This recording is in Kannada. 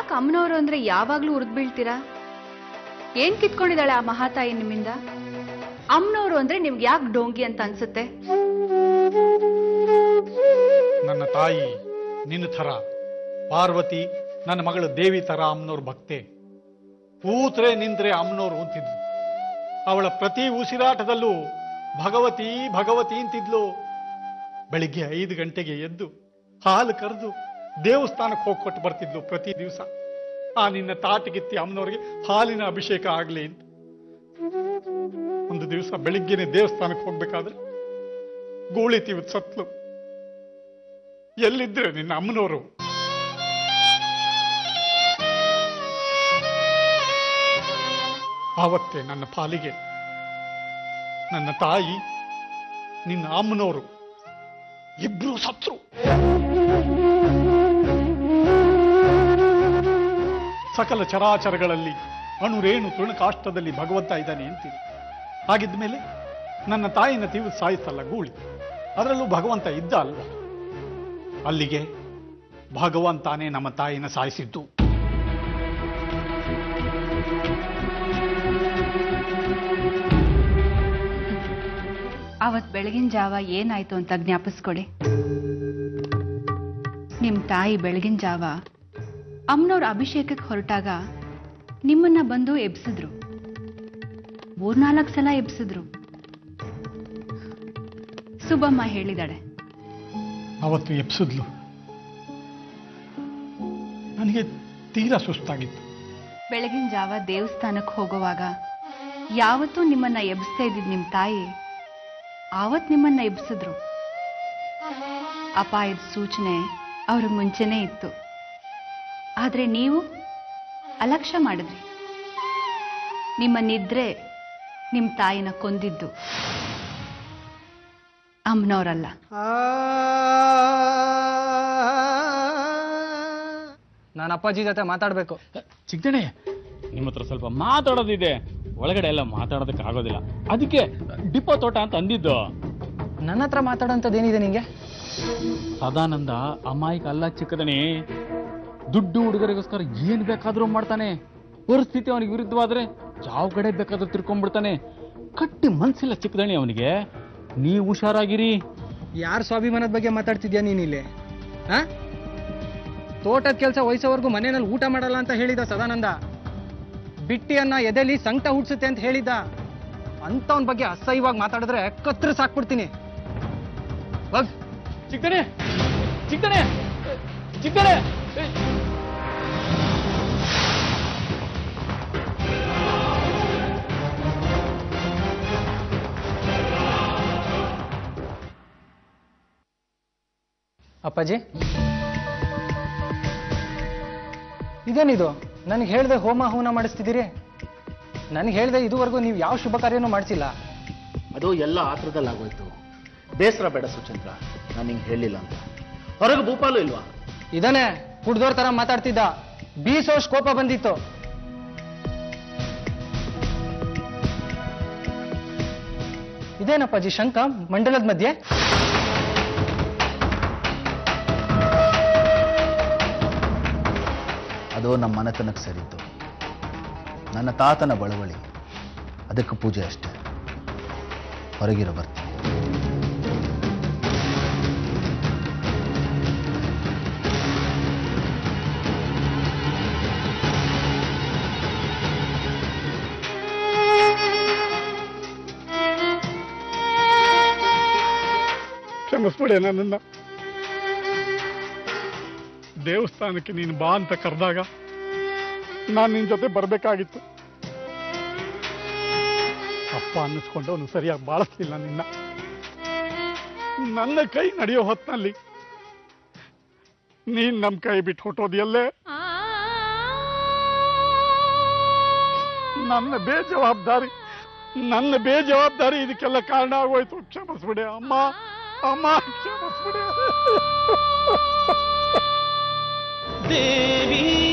ಯಾಕೆ ಅಮ್ಮನವರು ಅಂದ್ರೆ ಯಾವಾಗ್ಲೂ ಉರಿದ್ ಬೀಳ್ತೀರಾ ಏನ್ ಕಿತ್ಕೊಂಡಿದ್ದಾಳೆ ಆ ಮಹಾತಾಯಿ ನಿಮ್ಮಿಂದ ಅಮ್ಮನವರು ಅಂದ್ರೆ ನಿಮ್ಗೆ ಯಾಕೆ ಡೋಂಗಿ ಅಂತ ಅನ್ಸುತ್ತೆ ನನ್ನ ತಾಯಿ ನಿನ್ನ ಥರ ಪಾರ್ವತಿ ನನ್ನ ಮಗಳು ದೇವಿ ಥರ ಅಮ್ಮನವ್ರ ಭಕ್ತೆ ಕೂತ್ರೆ ನಿಂತ್ರೆ ಅಮ್ಮನವ್ರು ಅಂತಿದ್ಲು ಅವಳ ಪ್ರತಿ ಉಸಿರಾಟದಲ್ಲೂ ಭಗವತಿ ಭಗವತಿ ಅಂತಿದ್ಲು ಬೆಳಿಗ್ಗೆ ಐದು ಗಂಟೆಗೆ ಎದ್ದು ಹಾಲು ಕರೆದು ದೇವಸ್ಥಾನಕ್ಕೆ ಹೋಗಿ ಕೊಟ್ಟು ಬರ್ತಿದ್ಲು ಪ್ರತಿ ದಿವಸ ಆ ನಿನ್ನ ತಾಟಿಗಿತ್ತಿ ಅಮ್ಮನವ್ರಿಗೆ ಹಾಲಿನ ಅಭಿಷೇಕ ಆಗ್ಲಿ ಅಂತ ಒಂದು ದಿವಸ ಬೆಳಿಗ್ಗೆನೆ ದೇವಸ್ಥಾನಕ್ಕೆ ಹೋಗ್ಬೇಕಾದ್ರೆ ಗೂಳಿತೀವಿ ಸತ್ಲು ಎಲ್ಲಿದ್ರೆ ನಿನ್ನ ಅಮ್ಮನವರು ಆವತ್ತೇ ನನ್ನ ಪಾಲಿಗೆ ನನ್ನ ತಾಯಿ ನಿನ್ನ ಅಮ್ಮನವರು ಇಬ್ರು ಸತ್ರು ಸಕಲ ಚರಾಚರಗಳಲ್ಲಿ ಅಣುರೇಣು ತೃಣಕಾಷ್ಟದಲ್ಲಿ ಭಗವಂತ ಇದ್ದಾನೆ ಅಂತೀರಿ ಹಾಗಿದ್ದ ಮೇಲೆ ನನ್ನ ತಾಯಿನ ತೀವ್ ಸಾಯಿಸಲ್ಲ ಗೂಳಿ ಅದರಲ್ಲೂ ಭಗವಂತ ಇದ್ದ ಅಲ್ವಾ ಅಲ್ಲಿಗೆ ಭಗವಂತಾನೇ ನಮ್ಮ ತಾಯಿನ ಸಾಯಿಸಿದ್ದು ಅವತ್ ಬೆಳಗಿನ ಜಾವ ಏನಾಯ್ತು ಅಂತ ಜ್ಞಾಪಿಸ್ಕೊಡಿ ನಿಮ್ ತಾಯಿ ಬೆಳಗಿನ ಜಾವ ಅಮ್ಮನವ್ರ ಅಭಿಷೇಕಕ್ಕೆ ಹೊರಟಾಗ ನಿಮ್ಮನ್ನ ಬಂದು ಎಬ್ಸಿದ್ರು ಮೂರ್ನಾಲ್ಕು ಸಲ ಎಬ್ಸಿದ್ರು ಸುಬ್ಬಮ್ಮ ಹೇಳಿದಾಳೆ ಅವತ್ತು ಎಪ್ಸಿದ್ಲು ನನಗೆ ತೀರಾ ಸುಸ್ತಾಗಿತ್ತು ಬೆಳಗಿನ ಜಾವ ದೇವಸ್ಥಾನಕ್ಕೆ ಹೋಗುವಾಗ ಯಾವತ್ತೂ ನಿಮ್ಮನ್ನ ಎಬ್ಸ್ತಾ ಇದ್ದಿದ್ ನಿಮ್ ತಾಯಿ ಆವತ್ ನಿಮ್ಮನ್ನ ಎಬ್ಸಿದ್ರು ಅಪಾಯದ ಸೂಚನೆ ಅವ್ರಿಗೆ ಮುಂಚೆನೇ ಇತ್ತು ಆದ್ರೆ ನೀವು ಅಲಕ್ಷ್ಯ ಮಾಡಿದ್ರಿ ನಿಮ್ಮ ನಿದ್ರೆ ನಿಮ್ ತಾಯಿನ ಕೊಂದಿದ್ದು ಅಮ್ಮನವರಲ್ಲ ನಾನು ಅಪ್ಪಾಜಿ ಜೊತೆ ಮಾತಾಡ್ಬೇಕು ಚಿಕ್ಕಣೆ ನಿಮ್ಮ ಹತ್ರ ಸ್ವಲ್ಪ ಮಾತಾಡೋದಿದೆ ಒಳಗಡೆ ಎಲ್ಲ ಮಾತಾಡೋದಕ್ಕೆ ಆಗೋದಿಲ್ಲ ಅದಕ್ಕೆ ಡಿಪೋ ತೋಟ ಅಂತ ಅಂದಿದ್ದು ನನ್ನ ಹತ್ರ ಮಾತಾಡೋಂಥದ್ದು ಏನಿದೆ ನಿಂಗೆ ಸದಾನಂದ ಅಮಾಯಕ ಅಲ್ಲ ಚಿಕ್ಕದಣಿ ದುಡ್ಡು ಹುಡುಗರಿಗೋಸ್ಕರ ಏನ್ ಬೇಕಾದ್ರೂ ಮಾಡ್ತಾನೆ ಪರಿಸ್ಥಿತಿ ಅವನಿಗೆ ವಿರುದ್ಧವಾದ್ರೆ ಯಾವ ಕಡೆ ಬೇಕಾದ್ರೂ ತಿರ್ಕೊಂಡ್ಬಿಡ್ತಾನೆ ಕಟ್ಟಿ ಮನ್ಸಿಲ್ಲ ಚಿಕ್ಕದಣಿ ಅವನಿಗೆ ನೀವು ಹುಷಾರಾಗಿರಿ ಯಾರ ಸ್ವಾಭಿಮಾನದ ಬಗ್ಗೆ ಮಾತಾಡ್ತಿದ್ಯಾ ನೀನಿಲ್ಲಿ ಆ ತೋಟದ ಕೆಲಸ ವಹಿಸೋವರೆಗೂ ಮನೆಯಲ್ಲಿ ಊಟ ಮಾಡಲ್ಲ ಅಂತ ಹೇಳಿದ ಸದಾನಂದ ಬಿಟ್ಟಿಯನ್ನ ಎದೆಲಿ ಸಂಕಟ ಹುಡ್ಸುತ್ತೆ ಅಂತ ಹೇಳಿದ್ದ ಅಂತವನ್ ಬಗ್ಗೆ ಅಸಹ್ಯವಾಗಿ ಮಾತಾಡಿದ್ರೆ ಕತ್ತರಿಸಿ ಸಾಕ್ಬಿಡ್ತೀನಿ ಹೋಗ್ ಚಿಕ್ಕದಣಿ ಚಿಕ್ಕದಣಿ ಚಿಕ್ಕದಣಿ ಅಪ್ಪಾಜಿ ಇದೇನಿದು ನನಗೆ ಹೇಳ್ದೆ ಹೋಮ ಹವನ ಮಾಡಿಸ್ತಿದ್ದೀರಿ ನನಗೆ ಹೇಳ್ದೆ ಇದುವರೆಗೂ ನೀವು ಯಾವ ಶುಭ ಕಾರ್ಯನೂ ಮಾಡಿಸಿಲ್ಲ ಅದು ಎಲ್ಲ ಆತ್ರದಲ್ಲಿ ಆಗೋಯ್ತು ಬೇಸರ ಬೇಡ ಸುಚಂದ್ರ ನಾನು ನಿಂಗೆ ಹೇಳಿಲ್ಲ ಅಂತ ಹೊರಗೆ ಭೂಪಾಲು ಇಲ್ವಾ ಇದನ್ನೇ ಕುಡ್ದೋರ್ ತರ ಮಾತಾಡ್ತಿದ್ದ ಬೀಸೋಷ್ಟು ಕೋಪ ಬಂದಿತ್ತು ಇದೇನಪ್ಪಾಜಿ ಶಂಕ ಮಂಡಲದ ಮಧ್ಯೆ ಅದು ನಮ್ಮ ಮನೆತನಕ್ಕೆ ಸೇರಿದ್ದು ನನ್ನ ತಾತನ ಬಳವಳಿ ಅದಕ್ಕೆ ಪೂಜೆ ಅಷ್ಟೇ ಹೊರಗಿರೋ ಬರ್ತೀನಿ ಕ್ಷಮಿಸ್ಬಿಡೆ ನನ್ನನ್ನ ದೇವಸ್ಥಾನಕ್ಕೆ ನೀನು ಬಾ ಅಂತ ಕರೆದಾಗ ನಾನು ನಿನ್ನ ಜೊತೆ ಬರಬೇಕಾಗಿತ್ತು ಅಪ್ಪ ಅನ್ನಿಸ್ಕೊಂಡು ಅವನು ಸರಿಯಾಗಿ ಬಾಳಿಸ್ಲಿಲ್ಲ ನಿನ್ನ ನನ್ನ ಕೈ ನಡೆಯೋ ಹೊತ್ನಲ್ಲಿ ನೀನ್ ನಮ್ಮ ಕೈ ಬಿಟ್ಟು ಹೊಟ್ಟೋದಿಯಲ್ಲೇ ನನ್ನ ಬೇಜವಾಬ್ದಾರಿ ನನ್ನ ಬೇಜವಾಬ್ದಾರಿ ಇದಕ್ಕೆಲ್ಲ ಕಾರಣ ಆಗೋಯ್ತು ಕ್ಷಮಿಸ್ಬಿಡೆ ಅಮ್ಮ ಅಮ್ಮ ಕ್ಷಮಿಸ್ಬಿಡೆ ದೇವಿ